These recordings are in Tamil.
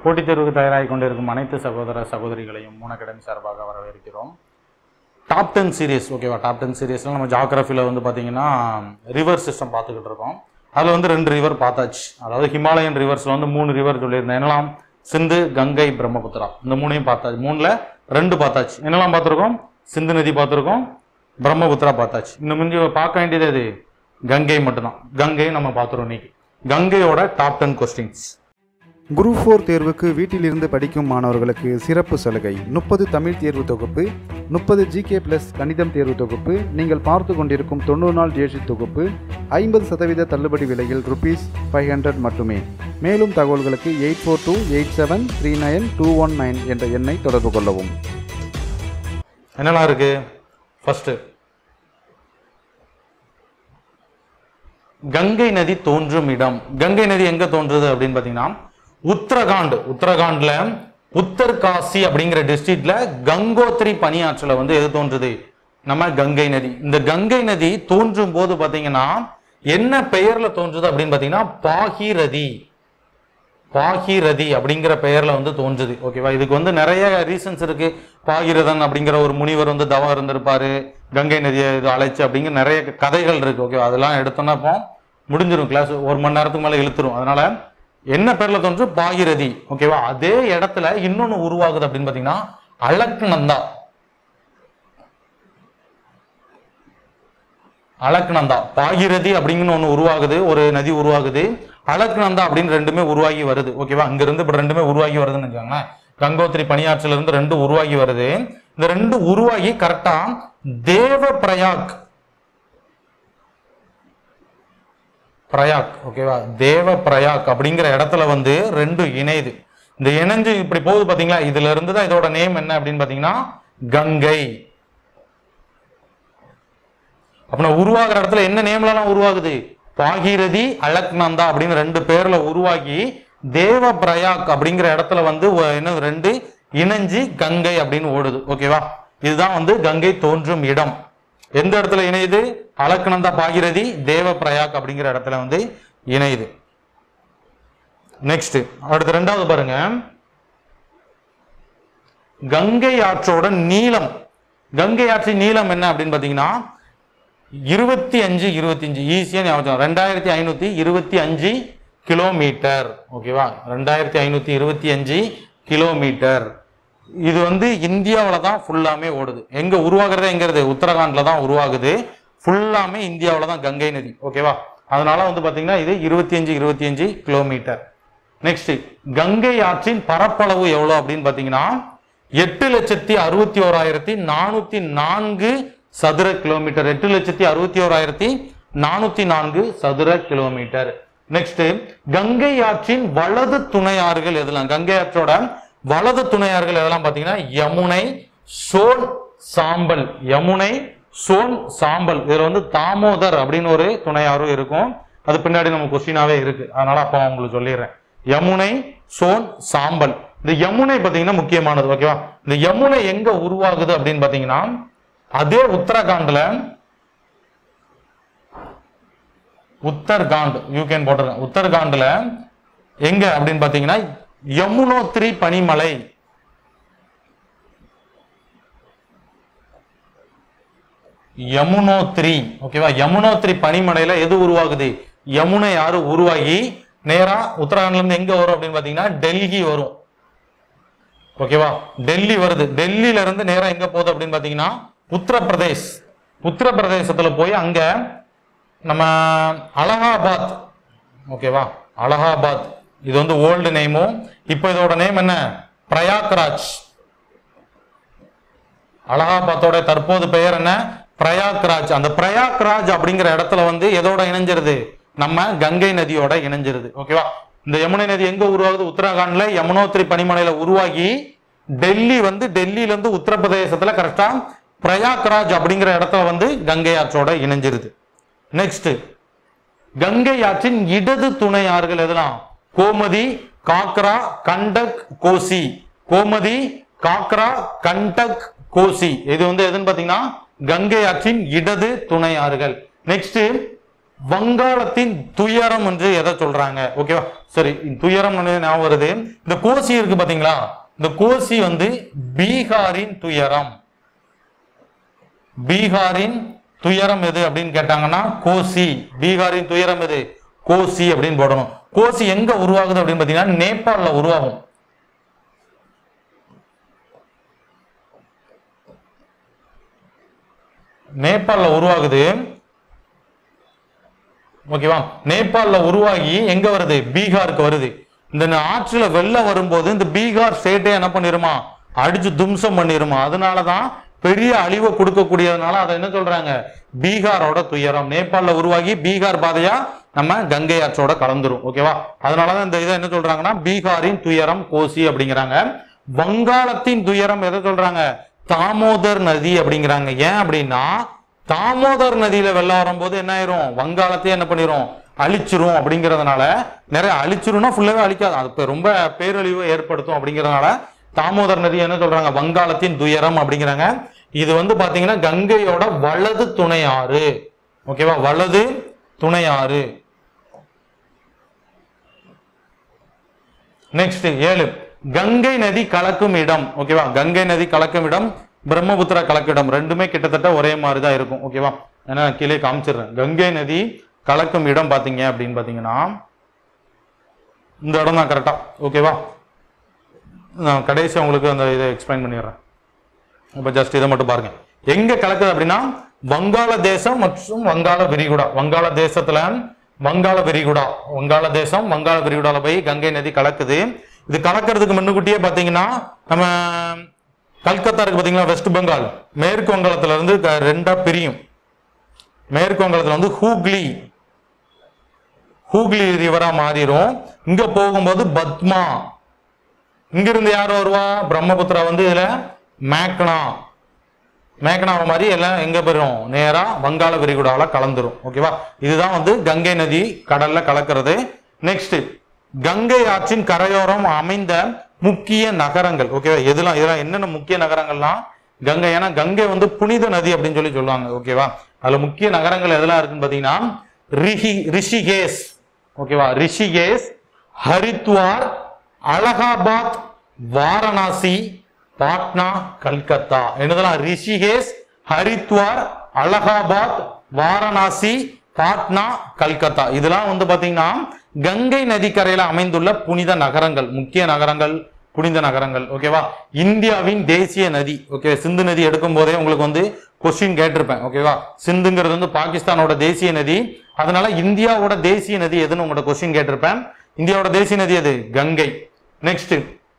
போட்டித் தேர்வுக்கு தயாராகி கொண்டிருக்கும் அனைத்து சகோதர சகோதரிகளையும் மூணு அகாடமி சார்பாக வரவேற்கிறோம் டாப் டென் சீரியஸ் ஓகேவா டாப் டென் சீரியஸில் நம்ம ஜாகிரஃபியில் வந்து பார்த்தீங்கன்னா ரிவர் சிஸ்டம் பார்த்துக்கிட்டு இருக்கோம் அதில் வந்து ரெண்டு ரிவர் பார்த்தாச்சு அதாவது ஹிமாலயன் ரிவர்ஸில் வந்து மூணு ரிவர் சொல்லியிருந்தேன் என்னெல்லாம் சிந்து கங்கை பிரம்மபுத்திரா இந்த மூணையும் பார்த்தாச்சு மூணில் ரெண்டு பார்த்தாச்சு என்னெல்லாம் பார்த்துருக்கோம் சிந்து நதி பார்த்துருக்கோம் பிரம்மபுத்திரா பார்த்தாச்சு இன்னும் முந்தி பார்க்க வேண்டியது எது கங்கை மட்டும்தான் கங்கை நம்ம பார்த்துருவோம் இன்னைக்கு கங்கையோட top ten questions group four தேர்வுக்கு வீட்டிலிருந்து படிக்கும் மாணவர்களுக்கு சிறப்பு சலுகை முப்பது தமிழ் தேர்வு தொகுப்பு முப்பது ஜிகே பிளஸ் கணிதம் தேர்வு தொகுப்பு நீங்கள் பார்த்து கொண்டிருக்கும் தொண்ணூறு நாள் ஜேசி தொகுப்பு ஐம்பது சதவீத தள்ளுபடி விலையில் ருபீஸ் ஃபைவ் ஹண்ட்ரட் மட்டுமே மேலும் தகவல்களுக்கு eight four two eight seven three nine two one nine என்ற எண்ணை தொடர்பு கொள்ளவும் என்னெல்லாம் இருக்கு ஃபர்ஸ்ட் கங்கை நதி தோன்றும் இடம் கங்கை நதி எங்க தோன்றுது அப்படின்னு பாத்தீங்கன்னா உத்தரகாண்ட் உத்தரகாண்ட்ல உத்தர்காசி அப்படிங்கிற டிஸ்ட்ரிக்ட்ல கங்கோத்ரி பனியாற்றுல வந்து எது தோன்றுது நம்ம கங்கை நதி இந்த கங்கை நதி தோன்றும் போது பாத்தீங்கன்னா என்ன பெயர்ல தோன்றுது அப்படின்னு பாத்தீங்கன்னா பாகீரதி பாகீரதி அப்படிங்கிற பெயர்ல வந்து தோன்றுது ஓகேவா இதுக்கு வந்து நிறைய ரீசன்ஸ் இருக்கு பாகீரதன் அப்படிங்கிற ஒரு முனிவர் வந்து தவம் இருந்திருப்பாரு கங்கை நதியை இது அழைச்சு அப்படிங்கிற நிறைய கதைகள் இருக்கு ஓகேவா அதெல்லாம் எடுத்தோம்னா இப்போ முடிஞ்சிடும் கிளாஸ் ஒரு மணி நேரத்துக்கு மேல இழுத்துரும் அதனால என்ன பேர்ல தோன்று பாகீரதி ஓகேவா அதே இடத்துல இன்னொன்னு உருவாகுது அப்படின்னு பாத்தீங்கன்னா அலக்நந்தா அலக்நந்தா பாகீரதி அப்படின்னு ஒன்று உருவாகுது ஒரு நதி உருவாகுது அலக்நந்தா அப்படின்னு ரெண்டுமே உருவாகி வருது ஓகேவா அங்க இருந்து இப்ப ரெண்டுமே உருவாகி வருதுன்னு வச்சுக்கோங்களேன் கங்கோத்திரி பனியாற்றில இருந்து ரெண்டு உருவாகி வருது இந்த ரெண்டு உருவாகி கரெக்டா தேவ பிரயாக் பிரயாக் ஓகேவா தேவ பிரயாக் அப்படிங்கிற இடத்துல வந்து ரெண்டு இணையுது இந்த இணைஞ்சு இப்படி போகுது பாத்தீங்களா இதுல இருந்து தான் இதோட நேம் என்ன அப்படின்னு பாத்தீங்கன்னா கங்கை அப்ப உருவாகிற இடத்துல என்ன நேம்லாம் உருவாகுது பாகீரதி அலக்நந்தா அப்படின்னு ரெண்டு பேர்ல உருவாகி தேவ பிரயாக் அப்படிங்கிற இடத்துல வந்து ஒ- என்ன ரெண்டு இணைஞ்சு கங்கை அப்படின்னு ஓடுது ஓகேவா இதுதான் வந்து கங்கை தோன்றும் இடம் எந்த இடத்துல இணையுது அலக்நந்தா பாகீரதி தேவ பிரயாக் அப்படிங்கிற இடத்துல வந்து இணையுது நெக்ஸ்ட் அடுத்து ரெண்டாவது பாருங்க கங்கை ஆற்றோட நீளம் கங்கை ஆற்றின் நீளம் என்ன அப்படின்னு பாத்தீங்கன்னா இருபத்தி அஞ்சு இருபத்தி அஞ்சு ஈஸியா ஞாபகம் ரெண்டாயிரத்தி ஐநூத்தி இருபத்தி அஞ்சு கிலோமீட்டர் ஓகேவா ரெண்டாயிரத்தி ஐநூத்தி இருபத்தி அஞ்சு கிலோமீட்டர் இது வந்து இந்தியாவில் தான் ஃபுல்லாமே ஓடுது எங்க உருவாகிறதே எங்கிறது உத்தரகாண்ட்ல தான் உருவாகுது ஃபுல்லாமே இந்தியாவில் தான் கங்கை நதி ஓகேவா அதனால வந்து பாத்தீங்கன்னா இது இருபத்தி அஞ்சு இருபத்தி அஞ்சு கிலோமீட்டர் நெக்ஸ்ட் கங்கை ஆற்றின் பரப்பளவு எவ்வளவு அப்படின்னு பாத்தீங்கன்னா எட்டு லட்சத்தி அறுபத்தி ஓராயிரத்தி நானூத்தி நான்கு சதுர கிலோமீட்டர் எட்டு லட்சத்தி அறுபத்தி ஓராயிரத்தி நானூத்தி நான்கு சதுர கிலோமீட்டர் நெக்ஸ்ட் கங்கை ஆற்றின் வலது துணையாறுகள் எதெல்லாம் கங்கை ஆற்றோட வலது துணையாறுகள் எதெல்லாம் பாத்தீங்கன்னா யமுனை சோன் சாம்பல் யமுனை சோன் சாம்பல் இதுல வந்து தாமோதர் அப்படின்னு ஒரு துணையாறு இருக்கும் அது பின்னாடி நம்ம கொஸ்டினாவே இருக்கு அதனால அப்ப நான் உங்களுக்கு சொல்லிடுறேன் யமுனை சோன் சாம்பல் இந்த யமுனை பாத்தீங்கன்னா முக்கியமானது ஓகேவா இந்த யமுனை எங்க உருவாகுது அப்படின்னு பாத்தீங்கன்னா அதே உத்தரகாண்ட்ல உத்தர்காண்ட் யூகேன் போட்டிருக்கேன் உத்தரகாண்ட்ல எங்க அப்படின்னு பாத்தீங்கன்னா யமுனோத்ரி பனிமலை யமுனோத்ரி ஓகேவா யமுனோத்ரி பனிமலையில எது உருவாகுது யமுனை ஆறு உருவாகி நேரா உத்தரகாண்ட்ல இருந்து எங்க வரும் அப்படின்னு பாத்தீங்கன்னா டெல்லி வரும் ஓகேவா டெல்லி வருது டெல்லியில இருந்து நேரா எங்க போகுது அப்படின்னு பாத்தீங்கன்னா உத்தரப்பிரதேஷ் உத்தரப்பிரதேசத்துல போய் அங்க நம்ம அலகாபாத் ஓகேவா அலகாபாத் இது வந்து ஓல்டு நேமும் இப்போ இதோட நேம் என்ன பிரயாக்ராஜ் அலகாபாத்தோட தற்போது பெயர் என்ன பிரயாக்ராஜ் அந்த பிரயாக்ராஜ் அப்படிங்கிற இடத்துல வந்து எதோட இணைஞ்சிருது நம்ம கங்கை நதியோட இணைஞ்சிருது ஓகேவா இந்த யமுனை நதி எங்க உருவாகுது உத்தரகாண்ட்ல யமுனோத்ரி பனிமலையில உருவாகி டெல்லி வந்து டெல்லியில இருந்து உத்தரப்பிரதேசத்துல கரெக்டா பிரயாக்ராஜ் அப்படிங்கிற இடத்துல வந்து கங்கை ஆற்றோட இணைஞ்சிருது நெக்ஸ்ட் கங்கை ஆற்றின் இடது துணை ஆறுகள் எதெல்லாம் கோமதி காக்ரா கண்டக் கோசி கோமதி காக்ரா கண்டக் கோசி இது வந்து எதுன்னு பாத்தீங்கன்னா கங்கை ஆற்றின் இடது துணை ஆறுகள் நெக்ஸ்ட் வங்காளத்தின் துயரம் என்று எதை சொல்றாங்க ஓகேவா சரி இந்த துயரம் ஞாபகம் வருது இந்த கோசி இருக்கு பாத்தீங்களா இந்த கோசி வந்து பீகாரின் துயரம் பீகாரின் துயரம் எது அப்படின்னு கேட்டாங்கன்னா கோசி பீகாரின் துயரம் எது கோசி அப்படின்னு போடணும் கோசி எங்க உருவாகுது அப்படின்னு பாத்தீங்கன்னா நேபாள்ல உருவாகும் நேபாள்ல உருவாகுது ஓகேவா நேபாள்ல உருவாகி எங்க வருது பீகாருக்கு வருது இந்த ஆற்றுல வெள்ளம் வரும்போது இந்த பீகார் ஸ்டேட்டே என்ன பண்ணிருமா அடிச்சு தும்சம் பண்ணிருமா அதனாலதான் பெரிய அழிவை கொடுக்கக்கூடியதுனால அதை என்ன சொல்றாங்க பீகாரோட துயரம் நேபாள்ல உருவாகி பீகார் பாதையா நம்ம கங்கை ஆற்றோட கலந்துரும் ஓகேவா அதனாலதான் இந்த இதை என்ன சொல்றாங்கன்னா பீகாரின் துயரம் கோசி அப்படிங்கிறாங்க வங்காளத்தின் துயரம் எதை சொல்றாங்க தாமோதர் நதி அப்படிங்கிறாங்க ஏன் அப்படின்னா தாமோதர் நதியில வெள்ளம் வரும்போது என்ன ஆயிரும் வங்காளத்தையே என்ன பண்ணிரும் அழிச்சிரும் அப்படிங்கறதுனால நிறைய அழிச்சிரும்னா ஃபுல்லாவே அழிக்காது அது இப்ப ரொம்ப பேரழிவு ஏற்படுத்தும் அப்படிங்கறதுனால தாமோதர் நதி என்ன சொல்றாங்க வங்காளத்தின் துயரம் அப்படிங்கிறாங்க இது வந்து பாத்தீங்கன்னா கங்கையோட வலது துணை ஆறு ஓகேவா வலது துணை ஆறு நெக்ஸ்ட் ஏழு கங்கை நதி கலக்கும் இடம் ஓகேவா கங்கை நதி கலக்கும் இடம் பிரம்மபுத்திரா கலக்கும் இடம் ரெண்டுமே கிட்டத்தட்ட ஒரே மாதிரி தான் இருக்கும் ஓகேவா ஏன்னா நான் கீழே காமிச்சிடுறேன் கங்கை நதி கலக்கும் இடம் பாத்தீங்க அப்படின்னு பாத்தீங்கன்னா இந்த இடம் தான் கரெக்டா ஓகேவா நான் கடைசி உங்களுக்கு அந்த இதை எக்ஸ்பிளைன் பண்ணிடுறேன் இப்போ ஜஸ்ட் இதை மட்டும் பாருங்க எங்க கலக்குது அப்படின்னா வங்காள தேசம் மற்றும் வங்காள விரிகுடா வங்காள தேசத்துல வங்காள விரிகுடா வங்காள தேசம் வங்காள விரிகுடால போய் கங்கை நதி கலக்குது இது கலக்கிறதுக்கு முன்னுக்கூட்டியே பாத்தீங்கன்னா நம்ம கல்கத்தா இருக்கு பாத்தீங்களா வெஸ்ட் பெங்கால் மேற்கு வங்காளத்துல இருந்து க- ரெண்டா பிரியும் மேற்கு வங்காளத்துல வந்து ஹூக்லி ஹூக்லி ரிவரா மாறிடும் இங்க போகும்போது பத்மா இங்கிருந்து யார் வருவா பிரம்மபுத்திரா வந்து இதுல மேக்னா மேக்னாவை மாதிரி எல்லாம் எங்க போயிடும் நேரா வங்காள விரிகுடால கலந்துரும் ஓகேவா இதுதான் வந்து கங்கை நதி கடல்ல கலக்கிறது நெக்ஸ்ட் கங்கை ஆற்றின் கரையோரம் அமைந்த முக்கிய நகரங்கள் ஓகேவா எதுலாம் இதெல்லாம் என்னென்ன முக்கிய நகரங்கள்லாம் கங்கை ஏன்னா கங்கை வந்து புனித நதி அப்படின்னு சொல்லி சொல்லுவாங்க ஓகேவா அதுல முக்கிய நகரங்கள் எதெல்லாம் இருக்குன்னு பாத்தீங்கன்னா ரிஷி ரிஷிகேஷ் ஓகேவா ரிஷிகேஷ் ஹரித்வார் அலகாபாத் வாரணாசி பாட்னா கல்கத்தா என்னதெல்லாம் ரிஷிகேஷ் ஹரித்வார் அலகாபாத் வாரணாசி பாட்னா கல்கத்தா இதெல்லாம் வந்து பாத்தீங்கன்னா கங்கை நதிக்கரையில அமைந்துள்ள புனித நகரங்கள் முக்கிய நகரங்கள் புனித நகரங்கள் ஓகேவா இந்தியாவின் தேசிய நதி ஓகே சிந்து நதி எடுக்கும் போதே உங்களுக்கு வந்து கொஸ்டின் கேட்டிருப்பேன் ஓகேவா சிந்துங்கிறது வந்து பாகிஸ்தானோட தேசிய நதி அதனால இந்தியாவோட தேசிய நதி எதுன்னு உங்களோட கொஸ்டின் கேட்டிருப்பேன் இந்தியாவோட தேசிய நதி எது கங்கை நெக்ஸ்ட்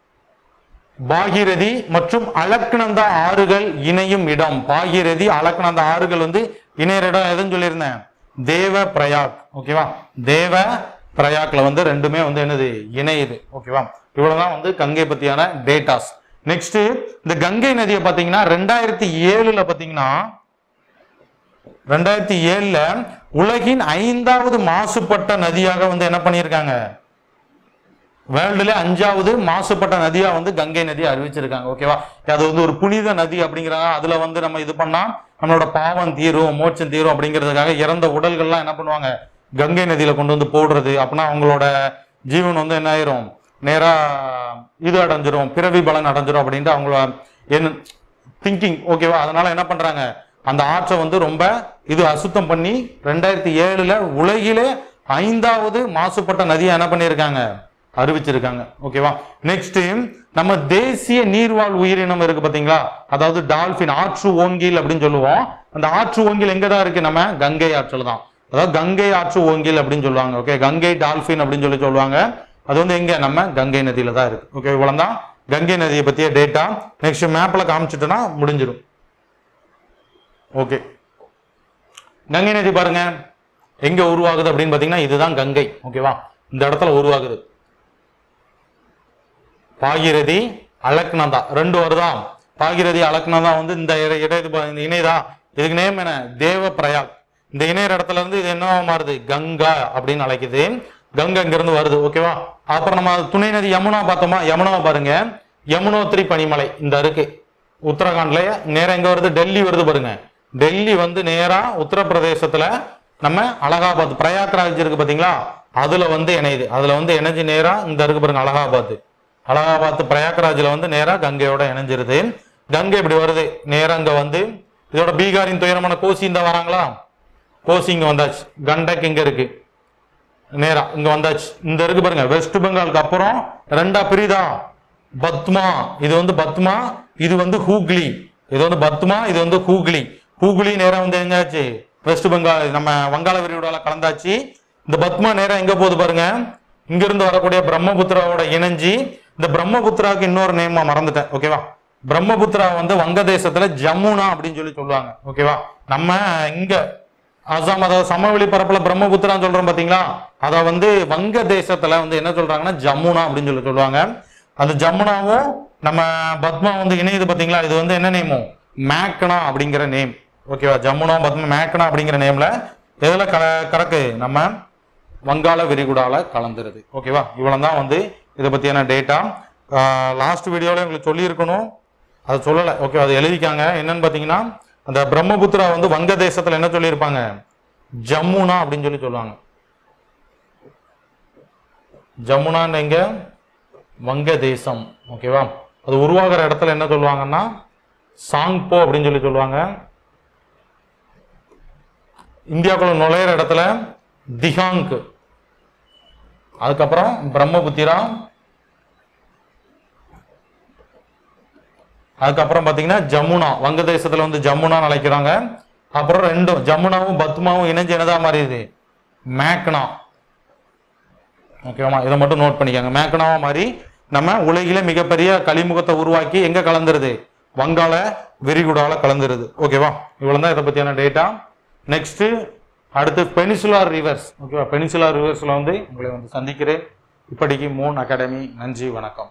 பாகீரதி மற்றும் அலக்னந்தா ஆறுகள் இணையும் இடம் பாகீரதி அலக்னந்தா ஆறுகள் வந்து இணையற இடம் எதுன்னு சொல்லியிருந்தேன் தேவ பிரயாக் ஓகேவா தேவ பிரயாக்ல வந்து ரெண்டுமே வந்து என்னது இணையுது ஓகேவா இவ்வளவுதான் வந்து கங்கை பத்தியான டேட்டாஸ் நெக்ஸ்ட் இந்த கங்கை நதியை பாத்தீங்கன்னா ரெண்டாயிரத்தி ஏழுல பாத்தீங்கன்னா ரெண்டாயிரத்தி ஏழுல உலகின் ஐந்தாவது மாசுபட்ட நதியாக வந்து என்ன பண்ணியிருக்காங்க வேர்ல்டுல அஞ்சாவது மாசுபட்ட நதியா வந்து கங்கை நதி அறிவிச்சிருக்காங்க ஓகேவா அது வந்து ஒரு புனித நதி அப்படிங்கிறாங்க அதுல வந்து நம்ம இது பண்ணா நம்மளோட பாவம் தீரும் மோட்சம் தீரும் அப்படிங்கிறதுக்காக இறந்த உடல்கள்லாம் என்ன பண்ணுவாங்க கங்கை நதியில கொண்டு வந்து போடுறது அப்படின்னா அவங்களோட ஜீவன் வந்து என்ன ஆயிரும் நேரா இது அடைஞ்சிரும் பிறவி பலன் அடைஞ்சிரும் அப்படின்ட்டு அவங்கள என்ன திங்கிங் ஓகேவா அதனால என்ன பண்றாங்க அந்த ஆற்றை வந்து ரொம்ப இது அசுத்தம் பண்ணி ரெண்டாயிரத்தி ஏழுல உலகிலே ஐந்தாவது மாசுபட்ட நதியை என்ன பண்ணியிருக்காங்க அறிவிச்சிருக்காங்க ஓகேவா நெக்ஸ்ட் நம்ம தேசிய நீர்வாழ் உயிரினம் இருக்கு பாத்தீங்களா அதாவது டால்பின் ஆற்று ஓங்கில் அப்படின்னு சொல்லுவோம் அந்த ஆற்று ஓங்கில் எங்க தான் இருக்கு நம்ம கங்கை ஆற்றில் தான் அதாவது கங்கை ஆற்று ஓங்கில் அப்படின்னு சொல்லுவாங்க ஓகே கங்கை டால்பின் அப்படின்னு சொல்லி சொல்லுவாங்க அது வந்து எங்க நம்ம கங்கை நதியில தான் இருக்கு ஓகே இவ்வளவுதான் கங்கை நதியை பத்திய டேட்டா நெக்ஸ்ட் மேப்ல காமிச்சிட்டோம்னா முடிஞ்சிடும் ஓகே கங்கை நதி பாருங்க எங்க உருவாகுது அப்படின்னு பாத்தீங்கன்னா இதுதான் கங்கை ஓகேவா இந்த இடத்துல உருவாகுது பாகீரதி அலக்னந்தா ரெண்டு வருதா பாகீரதி அலக்னந்தா வந்து இந்த இட இட இது பா- இந்த இணைதா இதுக்கு நேம் என்ன தேவ பிரயாக் இந்த இணையர் இடத்துல இருந்து இது என்னவா மாறுது கங்கா அப்படின்னு அழைக்குது கங்கா இங்க இருந்து வருது ஓகேவா அப்புறம் நம்ம துணை நதி யமுனா பார்த்தோமா யமுனாவை பாருங்க யமுனோத்ரி பனிமலை இந்த இருக்கு உத்தரகாண்ட்ல நேரா எங்க வருது டெல்லி வருது பாருங்க டெல்லி வந்து நேரா உத்தரப்பிரதேசத்துல நம்ம அலகாபாத் பிரயாக்ராஜ் இருக்கு பாத்தீங்களா அதுல வந்து இணையுது அதுல வந்து இணைஞ்சு நேரா இந்த இருக்கு பாருங்க அலகாபாத் அலகாபாத் பிரயாக்ராஜ்ல வந்து நேரா கங்கையோட இணைஞ்சிருது கங்கை இப்படி வருது நேரா இங்க வந்து இதோட பீகாரின் துயரமான கோசி இந்த வராங்களா கோசி இங்க வந்தாச்சு கண்டக் இங்க இருக்கு நேரா இங்க வந்தாச்சு இந்த இருக்கு பாருங்க வெஸ்ட் பெங்காலுக்கு அப்புறம் ரெண்டா பிரிதா பத்மா இது வந்து பத்மா இது வந்து ஹூக்ளி இது வந்து பத்மா இது வந்து ஹூக்ளி ஹூக்ளி நேரா வந்து எங்காச்சு வெஸ்ட் பெங்கால் நம்ம வங்காள விரிகுடால கலந்தாச்சு இந்த பத்மா நேரா எங்க போகுது பாருங்க இங்க இருந்து வரக்கூடிய பிரம்மபுத்திராவோட இணைஞ்சு இந்த பிரம்மபுத்திராவுக்கு இன்னொரு நேமா மறந்துட்டேன் ஓகேவா பிரம்மபுத்திரா வந்து வங்கதேசத்துல ஜமுனா அப்படின்னு சொல்லி சொல்லுவாங்க ஓகேவா நம்ம இங்க அசாம் அதாவது சமவெளி பரப்புல பிரம்மபுத்திரான்னு சொல்றோம் பாத்தீங்களா அத வந்து வங்க தேசத்துல வந்து என்ன சொல்றாங்கன்னா ஜமுனா அப்படின்னு சொல்லி சொல்லுவாங்க அந்த ஜமுனாவும் நம்ம பத்மா வந்து இணையுது பாத்தீங்களா இது வந்து என்ன நேமோ மேக்கனா அப்படிங்கிற நேம் ஓகேவா ஜமுனா பத்மா மேக்கனா அப்படிங்கிற நேம்ல எதுல கல கறக்கு நம்ம வங்காள விரிகுடால கலந்துருது ஓகேவா இவ்வளவு தான் வந்து இதை பத்தியான டேட்டா லாஸ்ட் வீடியோல உங்களுக்கு சொல்லியிருக்கணும் அதை சொல்லலை ஓகே அதை எழுதிக்காங்க என்னன்னு பார்த்தீங்கன்னா அந்த பிரம்மபுத்திரா வந்து வங்கதேசத்துல என்ன சொல்லியிருப்பாங்க ஜமுனா அப்படின்னு சொல்லி சொல்லுவாங்க ஜமுனான்னு எங்க வங்கதேசம் ஓகேவா அது உருவாகிற இடத்துல என்ன சொல்லுவாங்கன்னா சாங்போ அப்படின்னு சொல்லி சொல்லுவாங்க இந்தியாவுக்குள்ள நுழையிற இடத்துல திகாங்க் அதுக்கப்புறம் பிரம்மபுத்திரா அதுக்கப்புறம் பார்த்தீங்கன்னா ஜமுனா வங்கதேசத்துல வந்து ஜமுனான்னு அழைக்கிறாங்க அப்புறம் ரெண்டும் ஜமுனாவும் பத்மாவும் இணைஞ்சு என்னதா மாறிடுது மேக்னா ஓகேவா இதை மட்டும் நோட் பண்ணிக்கோங்க மேக்னாவா மாதிரி நம்ம உலகில மிகப்பெரிய கலிமுகத்தை உருவாக்கி எங்க கலந்துருது வங்காள விரிகுடால கலந்துருது ஓகேவா இவ்வளவு தான் இதை பத்தியான டேட்டா நெக்ஸ்ட் அடுத்து பெனிசுலார் ரிவர்ஸ் ஓகேவா பெனிசுலார் ரிவர்ஸ்ல வந்து உங்களை வந்து சந்திக்கிறேன் இப்படிக்கு மூன் அகாடமி நன்றி வணக்கம்